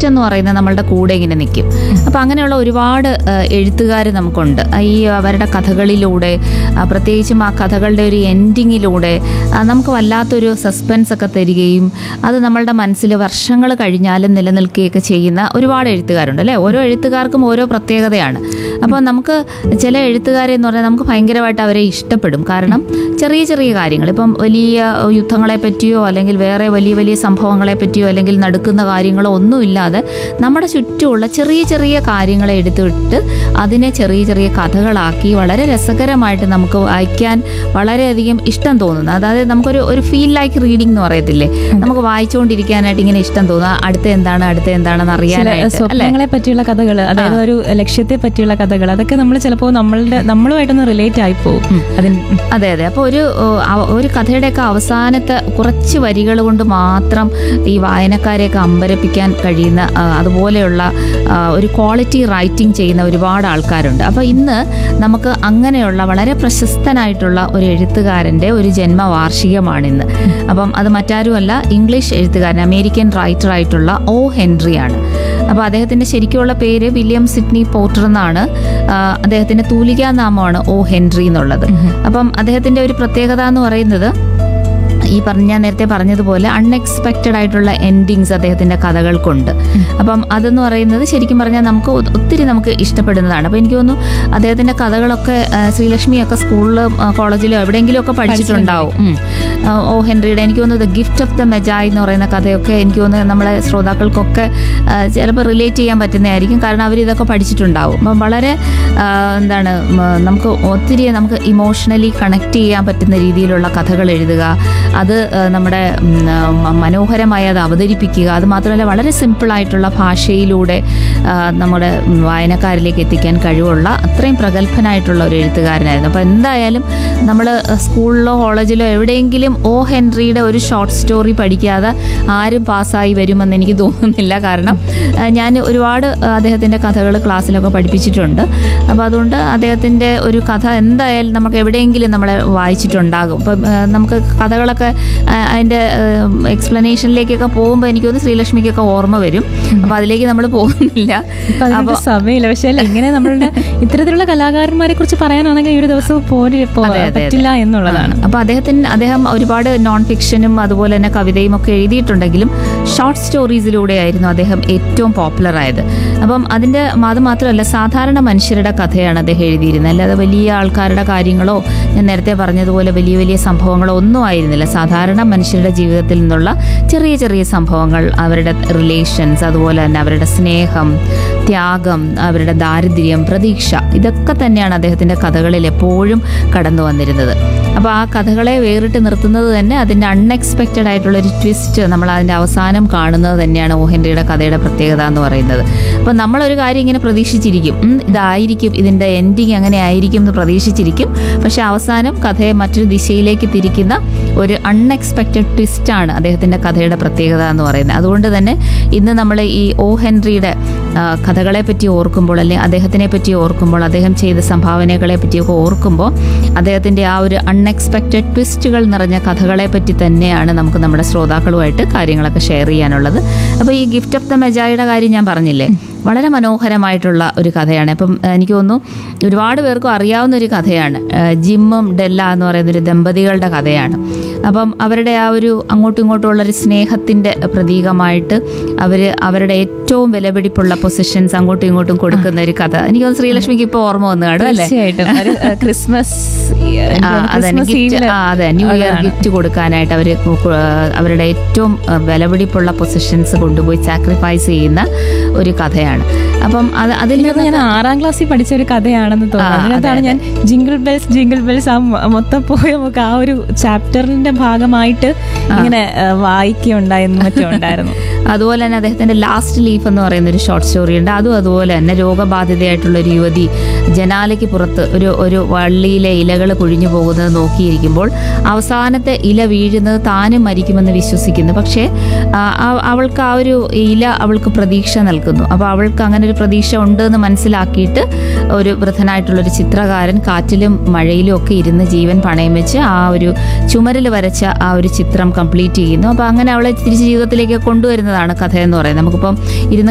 Twist എന്ന് പറയുന്നത് നമ്മളുടെ കൂടെ ഇങ്ങനെ നിൽക്കും അപ്പം അങ്ങനെയുള്ള ഒരുപാട് എഴുത്തുകാർ നമുക്കുണ്ട് ഈ അവരുടെ കഥകളിലൂടെ ആ, പ്രത്യേകിച്ചും ആ കഥകളുടെ ഒരു എൻഡിങ്ങിലൂടെ നമുക്ക് വല്ലാത്തൊരു സസ്പെൻസ് ഒക്കെ തരികയും അത് നമ്മളുടെ മനസ്സിൽ വർഷങ്ങൾ കഴിഞ്ഞാലും നിലനിൽക്കുകയൊക്കെ ചെയ്യുന്ന ഒരുപാട് എഴുത്തുകാരുണ്ട് അല്ലേ ഓരോ എഴുത്തുകാർക്കും ഓരോ പ്രത്യേകതയാണ് അപ്പോൾ നമുക്ക് ചില എഴുത്തുകാരെ എന്ന് പറഞ്ഞാൽ നമുക്ക് ഭയങ്കരമായിട്ട് അവരെ ഇഷ്ടപ്പെടും കാരണം ചെറിയ ചെറിയ കാര്യങ്ങൾ ഇപ്പം വലിയ യുദ്ധങ്ങളെ പറ്റിയോ അല്ലെങ്കിൽ വേറെ വലിയ വലിയ സംഭവങ്ങളെ പറ്റിയോ അല്ലെങ്കിൽ നടക്കുന്ന കാര്യങ്ങളോ ഒന്നുമില്ലാതെ നമ്മുടെ ചുറ്റുമുള്ള ചെറിയ ചെറിയ കാര്യങ്ങളെ എടുത്തിട്ട് അതിനെ ചെറിയ ചെറിയ കഥകളാക്കി വളരെ രസകരമായിട്ട് നമുക്ക് വായിക്കാൻ വളരെയധികം ഇഷ്ടം തോന്നുന്നു അതായത് നമുക്കൊരു ഒരു ഫീൽ ലൈക്ക് റീഡിംഗ് എന്ന് പറയത്തില്ലേ നമുക്ക് വായിച്ചുകൊണ്ടിരിക്കാനായിട്ട് ഇങ്ങനെ ഇഷ്ടം തോന്നുക അടുത്ത എന്താണ് അടുത്ത എന്താണെന്ന് ചില അറിയാനായിട്ട് അല്ലേ സ്വപ്നങ്ങളെ പറ്റിയുള്ള കഥകൾ അതായത് ഒരു ലക്ഷ്യത്തെ പറ്റിയുള്ള കഥകൾ അതൊക്കെ നമ്മൾ ചിലപ്പോൾ നമ്മളുടെ നമ്മളുമായിട്ടൊന്ന് റിലേറ്റ് ആയി പോകും അതിന് അതെ അതെ അപ്പോൾ ഒരു ഓ, അവ- ഒരു കഥയുടെയൊക്കെ അവസാനത്തെ കുറച്ച് വരികൾ കൊണ്ട് മാത്രം ഈ വായനക്കാരെയൊക്കെ അമ്പരപ്പിക്കാൻ കഴിയുന്ന ആ, അതുപോലെയുള്ള ആ, ഒരു ക്വാളിറ്റി റൈറ്റിംഗ് ചെയ്യുന്ന ഒരുപാട് ആൾക്കാരുണ്ട് അപ്പോൾ ഇന്ന് നമുക്ക് അങ്ങനെയുള്ള വളരെ പ്രശസ്തനായിട്ടുള്ള ഒരു എഴുത്തുകാരൻ്റെ ഒരു ജന്മവാർഷികമാണ് ഇന്ന് അപ്പം അത് മറ്റാരുമല്ല ഇംഗ്ലീഷ് എഴുത്തുകാരൻ അമേരിക്കൻ റൈറ്റർ ആയിട്ടുള്ള ഓ ഹെൻറിയാണ് അപ്പോൾ അദ്ദേഹത്തിൻ്റെ ശരിക്കുള്ള പേര് വില്യം സിഡ്നി പോർട്ടർ എന്നാണ് ആ, അദ്ദേഹത്തിൻ്റെ തൂലികാ നാമമാണ് ഓ ഹെൻറി എന്നുള്ളത് അപ്പം അദ്ദേഹത്തിൻ്റെ ഒരു പ്രത്യേകത എന്ന് പറയുന്നത് ഈ പറഞ്ഞ ഞാൻ നേരത്തെ പറഞ്ഞതുപോലെ അൺഎക്സ്പെക്റ്റഡ് ആയിട്ടുള്ള എൻഡിങ്സ് അദ്ദേഹത്തിൻ്റെ കഥകൾക്കുണ്ട് അപ്പം അതെന്ന് പറയുന്നത് ശരിക്കും പറഞ്ഞാൽ നമുക്ക് ഒ- ഒത്തിരി നമുക്ക് ഇഷ്ടപ്പെടുന്നതാണ് അപ്പോൾ എനിക്ക് തോന്നുന്നു അദ്ദേഹത്തിൻ്റെ കഥകളൊക്കെ ആ, ശ്രീലക്ഷ്മിയൊക്കെ സ്കൂളിലും ആ, കോളേജിലോ എവിടെയെങ്കിലും ഒക്കെ പഠിച്ചിട്ടുണ്ടാവും ഉം. ആ, ഓ ഹെൻറിയുടെ എനിക്ക് തോന്നുന്നത് the gift of the Magi എന്ന് പറയുന്ന കഥയൊക്കെ എനിക്ക് തോന്നുന്നത് നമ്മളെ ശ്രോതാക്കൾക്കൊക്കെ ആ, ചിലപ്പോൾ റിലേറ്റ് ചെയ്യാൻ പറ്റുന്നതായിരിക്കും കാരണം അവർ ഇതൊക്കെ പഠിച്ചിട്ടുണ്ടാവും അപ്പം വളരെ ആ, എന്താണ് ഉം, നമുക്ക് ഒത്തിരി നമുക്ക് ഇമോഷണലി കണക്ട് ചെയ്യാൻ പറ്റുന്ന രീതിയിലുള്ള കഥകൾ എഴുതുക അത് ആ, നമ്മുടെ ഉം, ആ, മ- മനോഹരമായി അത് അവതരിപ്പിക്കുക അത് മാത്രമല്ല വളരെ സിമ്പിളായിട്ടുള്ള ഭാഷയിലൂടെ ആ, നമ്മുടെ ഉം, വായനക്കാരിലേക്ക് എത്തിക്കാൻ കഴിവുള്ള അത്രയും പ്രഗത്ഭനായിട്ടുള്ള ഒരു എഴുത്തുകാരനായിരുന്നു അപ്പോൾ എന്തായാലും നമ്മൾ സ്കൂളിലോ കോളേജിലോ എവിടെയെങ്കിലും ഓ ഹെൻറിയുടെ ഒരു ഷോർട്ട് സ്റ്റോറി പഠിക്കാതെ ആരും പാസ്സായി വരുമെന്ന് എനിക്ക് തോന്നുന്നില്ല കാരണം ആ, ഞാൻ ഒരുപാട് അദ്ദേഹത്തിൻ്റെ കഥകൾ ക്ലാസ്സിലൊക്കെ പഠിപ്പിച്ചിട്ടുണ്ട് അപ്പോൾ അതുകൊണ്ട് അദ്ദേഹത്തിൻ്റെ ഒരു കഥ എന്തായാലും നമുക്ക് എവിടെയെങ്കിലും നമ്മളെ വായിച്ചിട്ടുണ്ടാകും ഇപ്പം ആ, നമുക്ക് കഥകളൊക്കെ ആ, അതിൻ്റെ എക്സ്പ്ലനേഷനിലേക്കൊക്കെ പോകുമ്പോൾ എനിക്ക് തോന്നുന്നു ശ്രീലക്ഷ്മിക്കൊക്കെ ഓർമ്മ വരും അപ്പോൾ അതിലേക്ക് നമ്മൾ പോകുന്നില്ല ഇപ്പൊ അതിനൊക്കെ സമയമില്ല പക്ഷേ അല്ല, ഇങ്ങനെ നമ്മളുടെ ഇത്തരത്തിലുള്ള കലാകാരന്മാരെ കുറിച്ച് പറയാനാണെങ്കിൽ ഈ ഒരു ദിവസം പോരി പോ- അതെ, അതെ. പറ്റില്ല എന്നുള്ളതാണ് അപ്പോൾ അദ്ദേഹത്തിന് അദ്ദേഹം ഒരുപാട് നോൺ ഫിക്ഷനും അതുപോലെ തന്നെ കവിതയും ഒക്കെ എഴുതിയിട്ടുണ്ടെങ്കിലും ഷോർട്ട് സ്റ്റോറീസിലൂടെയായിരുന്നു അദ്ദേഹം ഏറ്റവും പോപ്പുലർ ആയത് അപ്പം അതിൻ്റെ അത് മാത്രമല്ല സാധാരണ മനുഷ്യരുടെ കഥയാണ് അദ്ദേഹം എഴുതിയിരുന്നത് അല്ലാതെ വലിയ ആൾക്കാരുടെ കാര്യങ്ങളോ ഞാൻ നേരത്തെ പറഞ്ഞതുപോലെ വലിയ വലിയ സംഭവങ്ങളോ ഒന്നും ആയിരുന്നില്ല സാധാരണ മനുഷ്യരുടെ ജീവിതത്തിൽ നിന്നുള്ള ചെറിയ ചെറിയ സംഭവങ്ങൾ അവരുടെ റിലേഷൻസ് അതുപോലെ തന്നെ അവരുടെ സ്നേഹം ത്യാഗം അവരുടെ ദാരിദ്ര്യം പ്രതീക്ഷ ഇതൊക്കെ തന്നെയാണ് അദ്ദേഹത്തിൻ്റെ കഥകളിൽ എപ്പോഴും കടന്നു വന്നിരുന്നത് അപ്പോൾ ആ കഥകളെ വേറിട്ട് നിർത്തുന്നത് തന്നെ അതിൻ്റെ അൺഎക്സ്പെക്റ്റഡ് ആയിട്ടുള്ള ഒരു ട്വിസ്റ്റ് നമ്മൾ അതിൻ്റെ അവസാനം കാണുന്നത് തന്നെയാണ് ഓ ഹെൻറിയുടെ കഥയുടെ പ്രത്യേകത എന്ന് പറയുന്നത് അപ്പോൾ നമ്മളൊരു കാര്യം ഇങ്ങനെ പ്രതീക്ഷിച്ചിരിക്കും ഉം, ഇതായിരിക്കും ഇതിൻ്റെ എൻഡിങ് അങ്ങനെ ആയിരിക്കും എന്ന് പ്രതീക്ഷിച്ചിരിക്കും പക്ഷേ അവസാനം കഥയെ മറ്റൊരു ദിശയിലേക്ക് തിരിക്കുന്ന ഒരു അൺഎക്സ്പെക്റ്റഡ് ട്വിസ്റ്റാണ് അദ്ദേഹത്തിൻ്റെ കഥയുടെ പ്രത്യേകത എന്ന് പറയുന്നത് അതുകൊണ്ട് തന്നെ ഇന്ന് നമ്മൾ ഈ ഓ ഹെൻറിയുടെ ആ, കഥകളെ പറ്റി ഓർക്കുമ്പോൾ അല്ലെങ്കിൽ അദ്ദേഹത്തിനെ പറ്റി ഓർക്കുമ്പോൾ അദ്ദേഹം ചെയ്ത സംഭാവനകളെ പറ്റിയൊക്കെ ഓർക്കുമ്പോൾ അദ്ദേഹത്തിൻ്റെ ആ ഒരു അൺഎക്സ്പെക്റ്റഡ് ട്വിസ്റ്റുകൾ നിറഞ്ഞ കഥകളെ പറ്റി തന്നെയാണ് നമുക്ക് നമ്മുടെ ശ്രോതാക്കളുമായിട്ട് കാര്യങ്ങളൊക്കെ ഷെയർ ചെയ്യാനുള്ളത് അപ്പോൾ ഈ ഗിഫ്റ്റ് ഓഫ് ദ മെജായുടെ കാര്യം ഞാൻ പറഞ്ഞില്ലേ വളരെ മനോഹരമായിട്ടുള്ള ഒരു കഥയാണ് അപ്പം ആ, എനിക്ക് തോന്നുന്നു ഒരുപാട് പേർക്കും അറിയാവുന്ന ഒരു കഥയാണ് ആ, ജിമ്മും ഡെല്ല എന്ന് പറയുന്ന ഒരു ദമ്പതികളുടെ കഥയാണ് അപ്പം അവരുടെ ആ ഒരു അങ്ങോട്ടും ഇങ്ങോട്ടും ഉള്ള ഒരു സ്നേഹത്തിൻ്റെ പ്രതീകമായിട്ട് അവർ അവരുടെ ഏറ്റവും വിലപിടിപ്പുള്ള പൊസിഷൻസ് അങ്ങോട്ടും ഇങ്ങോട്ടും കൊടുക്കുന്ന ഒരു കഥ എനിക്ക് തോന്നുന്നു ശ്രീലക്ഷ്മിക്ക് ഇപ്പോൾ ഓർമ്മ വന്നു കാണും അല്ലേ തീർച്ചയായിട്ടും ഒരു, ഏഹ്, ക്രിസ്മസ് ആ, അതെ ക്രിസ്മസ് ഗിഫ്റ്റ് ഈവില് ആ അതെ ന്യൂ ഇയർ അതാണ്. ഗിഫ്റ്റ് കൊടുക്കാനായിട്ട് അവർ അവരുടെ ഏറ്റവും ആ, വിലപിടിപ്പുള്ള പൊസിഷൻസ് കൊണ്ടുപോയി സാക്രിഫൈസ് ചെയ്യുന്ന ഒരു കഥയാണ് അപ്പം അത് അതിൽ ഇതിനകത്ത് ഞാൻ ആറാം ക്ലാസ്സിൽ പഠിച്ച ഒരു കഥയാണെന്ന് ആ, തോന്നുന്നു അതെ, അതിനകത്താണ് ഞാൻ ജിംഗിൾ ബെൽസ് ജിംഗിൾ ബെൽസ് ആ മൊ- മൊത്തം പോയ നമുക്ക് ആ ഒരു ചാപ്റ്ററിന്റെ ഭാഗമായിട്ട് ഇങ്ങനെ ഏഹ്, വായിക്കുകയുണ്ടായെന്ന് മറ്റും ഉണ്ടായിരുന്നു അതുപോലെ തന്നെ അദ്ദേഹത്തിന്റെ ലാസ്റ്റ് ലീഫ് എന്ന് പറയുന്ന ഒരു ഷോർട്ട് സ്റ്റോറി ഉണ്ട് അതും അതുപോലെ തന്നെ രോഗബാധിതയായിട്ടുള്ള ഒരു യുവതി ജനാലയ്ക്ക് പുറത്ത് ഒരു ഒരു വള്ളിയിലെ ഇലകൾ കൊഴിഞ്ഞു പോകുന്നത് നോക്കിയിരിക്കുമ്പോൾ അവസാനത്തെ ഇല വീഴുന്നത് താനും മരിക്കുമെന്ന് വിശ്വസിക്കുന്നു പക്ഷേ ആ, ആ- അവൾക്ക് ആ ഒരു ഇല അവൾക്ക് പ്രതീക്ഷ നൽകുന്നു അപ്പോൾ അവൾക്ക് അങ്ങനെ ഒരു പ്രതീക്ഷ ഉണ്ട് എന്ന് മനസ്സിലാക്കിയിട്ട് ഒരു വൃദ്ധനായിട്ടുള്ള ഒരു ചിത്രകാരൻ കാറ്റിലും മഴയിലും ഒക്കെ ഇരുന്ന് ജീവൻ പണയം വെച്ച് ആ ഒരു ചുമരിൽ വരച്ച ആ ഒരു ചിത്രം കംപ്ലീറ്റ് ചെയ്യുന്നു അപ്പോൾ അങ്ങനെ അവളെ തിരിച്ച് ജീവിതത്തിലേക്ക് കൊണ്ടുവരുന്നതാണ് കഥ എന്ന് പറയുന്നത് നമുക്കിപ്പം ഇരുന്ന്